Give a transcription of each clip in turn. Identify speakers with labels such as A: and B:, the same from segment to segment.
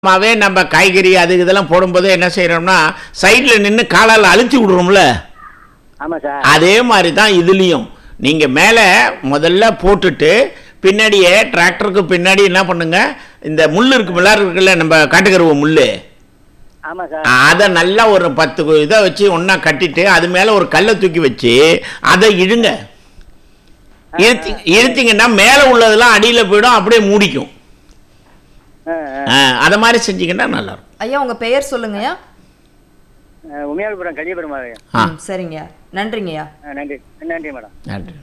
A: மாவே நம்ம காய்கறி அது இதெல்லாம் போடும்போது என்ன செய்யறோம்னா சைடில் நின்று காலால் அழுத்தி விடுறோம்ல
B: ஆமாம் சார்
A: அதே மாதிரி தான் இதுலேயும் நீங்கள் மேலே முதல்ல போட்டுட்டு பின்னாடியே டிராக்டருக்கு பின்னாடி என்ன பண்ணுங்க இந்த முள் இருக்கு மிளார் இருக்குல்ல நம்ம காட்டுக்கருவ முள்
B: ஆமாம் சார்
A: அதை நல்லா ஒரு பத்து கு- இதை வச்சு ஒன்றா கட்டிட்டு அது மேலே ஒரு கல்லை தூக்கி வச்சு அதை இழுங்க இழுத்தி இழுத்தீங்கன்னா மேலே உள்ளதெல்லாம் அடியில் போயிடும் அப்படியே மூடிக்கும்
B: ஆ, ஆ.
A: ஆ, அதை மாதிரி செஞ்சீங்கன்னா நல்லா இருக்கும்
C: ஐயா உங்க பெயர் சொல்லுங்கய்யா
B: ஆ, உமையாள்புரம் கலியபெருமாள்
A: ஆ
C: ம், சரிங்கய்யா நன்றிங்கய்யா
B: ஆ நன்றி நன்றி மேடம்
A: நன்றி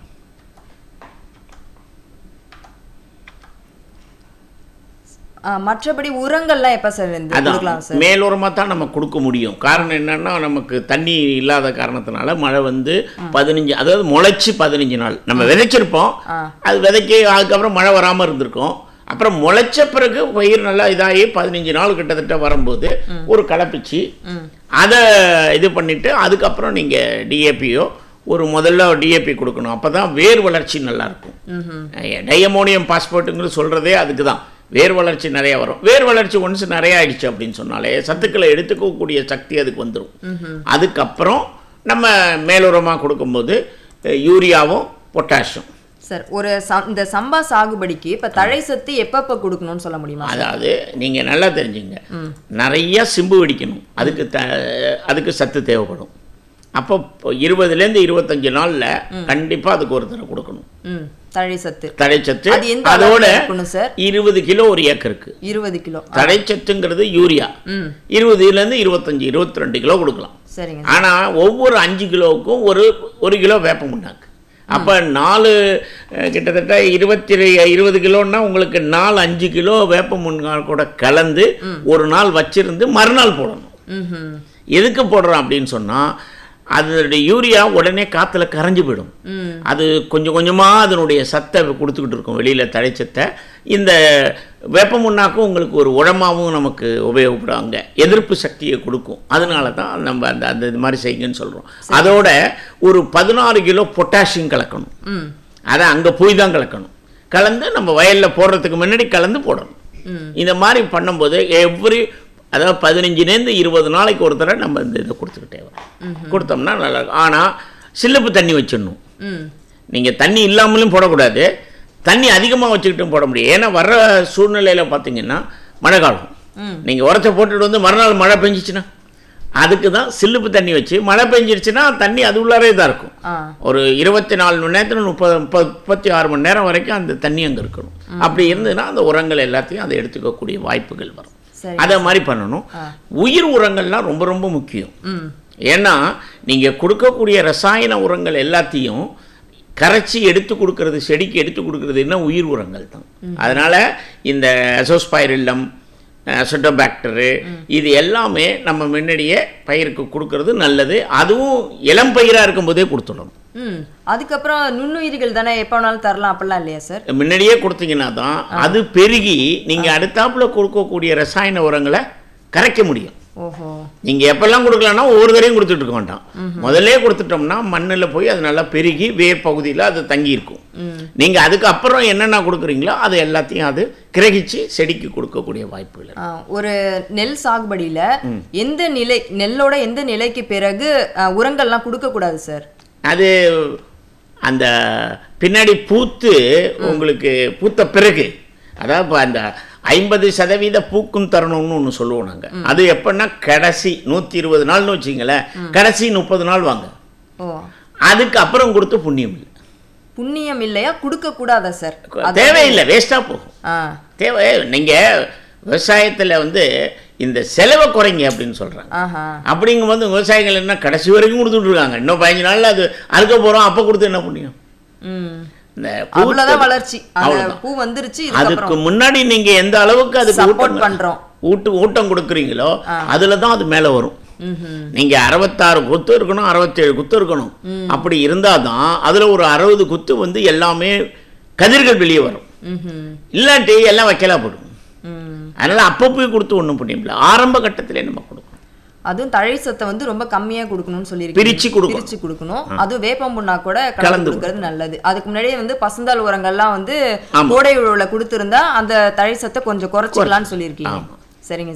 C: ஆ, மற்றபடி உரங்கள்லாம் எப்ப சார் இருந்து கொடுக்கலாம்
A: அதான்
C: சார்
A: மேலோரமாக தான் நம்ம கொடுக்க முடியும் காரணம் என்னன்னா நமக்கு தண்ணி இல்லாத காரணத்தினால மழை வந்து பதினஞ்சு அதாவது முளைச்சி பதினஞ்சு நாள் நம்ம விதைச்சிருப்போம்
C: ஆ.
A: அது விதைக்கி அதுக்கப்புறம் மழை வராமல் இருந்திருக்கும் அப்புறம் முளைச்ச பிறகு பயிர் நல்லா இதாகி பதினஞ்சு நாள் கிட்டத்தட்ட வரும்போது ஒரு கலப்பிச்சு
C: ம்
A: அதை இது பண்ணிட்டு அதுக்கப்புறம் நீங்கள் டிஏபியோ ஒரு முதல்ல டிஏபி கொடுக்கணும் அப்போ தான் வேர் வளர்ச்சி நல்லா இருக்கும்
C: ம்ஹும்.
A: டயமோனியம் பாஸ்போர்ட்டுங்கிறது சொல்கிறதே அதுக்கு தான் வேர் வளர்ச்சி நிறைய வரும் வேர் வளர்ச்சி ஒன்ஸ் நிறைய ஆயிடுச்சு அப்படின்னு சொன்னாலே சத்துக்களை எடுத்துக்கக்கூடிய சக்தி அதுக்கு வந்துடும் அதுக்கப்புறம் நம்ம மேலுரமாக கொடுக்கும்போது அஹ், யூரியாவும் பொட்டாஷும்
C: சார் ஒரு சம்- இந்த சம்பா சாகுபடிக்கு இப்ப தழை சத்து எப்பப்ப கொடுக்கணும்னு சொல்ல முடியுமா
A: அதாவது நீங்கள் நல்லா தெரிஞ்சுங்க நிறைய சிம்பு வெடிக்கணும் அதுக்கு த அதுக்கு சத்து தேவைப்படும் அப்போ இப்போ இருபதுலேருந்து இருபத்தஞ்சு நாளில் கண்டிப்பாக அதுக்கு ஒரு தடவை கொடுக்கணும்
C: ம் தழை சத்து
A: தடைச்சத்து
C: அது எந்த
A: அதோட
C: அளவுல இருக்கணும் சார்
A: இருபது கிலோ ஒரு ஏக்கருக்கு
C: இருபது கிலோ
A: தடைச்சத்துங்கிறது யூரியா
C: ம்
A: இருபதுலேருந்து இருபத்தஞ்சு இருபத்தி ரெண்டு கிலோ கொடுக்கலாம்
C: சரிங்க
A: ஆனால் ஒவ்வொரு அஞ்சு கிலோவுக்கும் ஒரு ஒரு கிலோ வேப்ப முன்னாக்கு அப்போ நாலு அஹ், கிட்டத்தட்ட இருபத்தி ரெ- இருபது கிலோன்னா உங்களுக்கு நாலு அஞ்சு கிலோ வேப்ப முன்னாள் கூட கலந்து ஒரு நாள் வச்சிருந்து மறுநாள் போடணும்
C: ம்ஹும்.
A: எதுக்கு போடுறோம் அப்படின்னு சொன்னால் அதனுடைய யூரியா உடனே காற்றுல கரைஞ்சு போயிடும்
C: ம்
A: அது கொஞ்சம் கொஞ்சமாக அதனுடைய சத்தை கொடுத்துக்கிட்டு இருக்கும் வெளியில் தழைச்சத்தை இந்த வேப்ப முன்னாக்கும் உங்களுக்கு ஒரு உரமாகவும் நமக்கு உபயோகப்படுவாங்க எதிர்ப்பு சக்தியை கொடுக்கும் அதனால தான் நம்ம அந்த அந்த இது மாதிரி செய்யுங்கன்னு சொல்கிறோம் அதோட ஒரு பதினாறு கிலோ பொட்டாசியம் கலக்கணும்
C: ம்
A: அதை அங்கே போய் தான் கலக்கணும் கலந்து நம்ம வயலில் போடுறதுக்கு முன்னாடி கலந்து போடணும்
C: ம்.
A: இந்த மாதிரி பண்ணும்போது எவ்ரி அதாவது பதினஞ்சுலேருந்து இருபது நாளைக்கு ஒரு தடவை நம்ம இந்த இதை கொடுத்துக்கிட்டே வரோம் கொடுத்தோம்னா நல்லா இருக்கும் ஆனால் சில்லுப்பு தண்ணி வச்சிடணும்
C: ம்
A: நீங்கள் தண்ணி இல்லாமலும் போடக்கூடாது தண்ணி அதிகமாக வச்சுக்கிட்டும் போட முடியும் ஏன்னா வர்ற சூழ்நிலையில் பார்த்தீங்கன்னா மழை காலம்
C: ம்.
A: நீங்கள் உரத்தை போட்டுட்டு வந்து மறுநாள் மழை பெஞ்சிச்சுன்னா அதுக்கு தான் சில்லுப்பு தண்ணி வச்சு மழை பெஞ்சிருச்சுன்னா தண்ணி அது உள்ளாரே தான் இருக்கும்
C: ஆ
A: ஒரு இருபத்தி நாலு மணி நேரத்தில் முப்பது முப்பது முப்பத்தி ஆறு மணி நேரம் வரைக்கும் அந்த தண்ணி அங்கே இருக்கணும் அப்படி இருந்ததுன்னா அந்த உரங்கள் எல்லாத்தையும் அதை எடுத்துக்கக்கூடிய வாய்ப்புகள் வரும்
C: சரி
A: அதை மாதிரி பண்ணணும் உயிர் உரங்கள்லாம் ரொம்ப ரொம்ப முக்கியம்
C: ம்
A: ஏன்னா நீங்கள் கொடுக்கக்கூடிய ரசாயன உரங்கள் எல்லாத்தையும் கரைச்சி எடுத்து கொடுக்கறது செடிக்கு எடுத்து கொடுக்கறது என்ன உயிர் உரங்கள் தான் அதனால் இந்த அசோஸ்பைரில்லம் அசோட்டோபாக்டரு இது எல்லாமே நம்ம முன்னாடியே பயிருக்கு கொடுக்கறது நல்லது அதுவும் இளம் பயிராக இருக்கும்போதே கொடுத்துடணும்
C: ம் அதுக்கப்புறம் நுண்ணுயிரிகள் தானே எப்போ வேணாலும் தரலாம் அப்படிலாம் இல்லையா சார்
A: முன்னாடியே கொடுத்தீங்கன்னா தான் அது பெருகி நீங்கள் அடுத்தாப்புல கொடுக்கக்கூடிய ரசாயன உரங்களை கரைக்க முடியும்
C: ஓஹோ
A: நீங்கள் எப்பெல்லாம் கொடுக்கலன்னா ஒவ்வொரு தடையும் கொடுத்துட்டு இருக்க வேண்டாம் முதல்லே கொடுத்துட்டோம்னா மண்ணில் போய் அது நல்லா பெருகி வேர் பகுதியில் அது தங்கி இருக்கும்
C: ம்
A: நீங்கள் அதுக்கப்புறம் என்னென்ன கொடுக்குறீங்களோ அது எல்லாத்தையும் அது கிரகிச்சு செடிக்கு கொடுக்கக்கூடிய வாய்ப்புகள் இருக்கு.
C: ஆ, ஒரு நெல் சாகுபடியில எந்த நிலை நெல்லோட எந்த நிலைக்கு பிறகு ஆ, உரங்கள்லாம் கொடுக்க கூடாது சார்
A: அது அந்த பின்னாடி பூத்து உங்களுக்கு பூத்த பிறகு அதாவது இப்போ அந்த ஐம்பது சதவீத பூக்கும் தருணம்னு ஒன்று சொல்லுவோம் நாங்கள் அது எப்படின்னா கடைசி நூற்றி இருபது நாள்னு வச்சிங்களேன் கடைசி முப்பது நாள் வாங்க
C: ஓ
A: அதுக்கு அப்புறம் கொடுத்து புண்ணியம் இல்லை
C: புண்ணியம் இல்லையா கொடுக்க கூடாதா சார் அது-
A: தேவையில்லை வேஸ்ட்டாக போகும்
C: ஆ
A: தேவை நீங்கள் விவசாயத்தில் வந்து இந்த செலவை குறைங்க அப்படின்னு சொல்கிறாங்க
C: ஆஹா
A: அப்படிங்கும்போது விவசாயிகள் என்ன கடைசி வரைக்கும் கொடுத்துட்டு இருக்காங்க இன்னும் பதினஞ்சு நாளில் அது அறுக்க போகிறோம் அப்போ கொடுத்து என்ன புண்ணியம்
C: ம்
A: இந்த
C: அவ்வளவுதான்
A: பூத்த-
C: வளர்ச்சி அந்த
A: அவ்வளவுதான்.
C: பூ வந்துருச்சு
A: அதுக்கு
C: இதுக்கப்புறம்
A: முன்னாடி நீங்க எந்த அளவுக்கு அதுக்கு
C: சப்போர்ட்
A: ஊட்டம்
C: பண்றோம்
A: ஊட்டு ஊட்டம் கொடுக்குறீங்களோ அதுல தான் அது மேல வரும்
C: ம்ஹும்.
A: நீங்க அறுபத்தாறு குத்து இருக்கணும் அறுபத்தேழு குத்து இருக்கணும் அப்படி இருந்தாதான் அதுல ஒரு அறுபது குத்து வந்து எல்லாமே கதிர்கள் வெளியே வரும்
C: ம்ஹும்.
A: இல்லாட்டி எல்லாம் வைக்கலா போடும்
C: ம்.
A: அதனால அப்போ போய் கொடுத்து ஒன்றும் புண்ணியம் இல்லை ஆரம்ப கட்டத்திலே நம்ம கொடுக்கணும்
C: அதுவும் தழை சத்தை வந்து ரொம்ப கம்மியா கொடுக்கணும்னு சொல்லியிருக்கீங்க
A: பிரிச்சு கொடுக்கணும்.
C: பிரிச்சு கொடுக்கணும் அதுவும் வேப்பம் புண்ணா கூட கலந்து
A: கலந்து
C: கொடுக்கறது நல்லது அதுக்கு முன்னாடியே வந்து பசுந்தாள் உரங்கள்லாம் வந்து
A: ஆமா.
C: கோடை உழவுல கொடுத்திருந்தா அந்த தழை சத்தை கொஞ்சம் குறைச்சிக்கலாம்னு சொல்லியிருக்கீங்க
A: ஆமா.
C: சரிங்க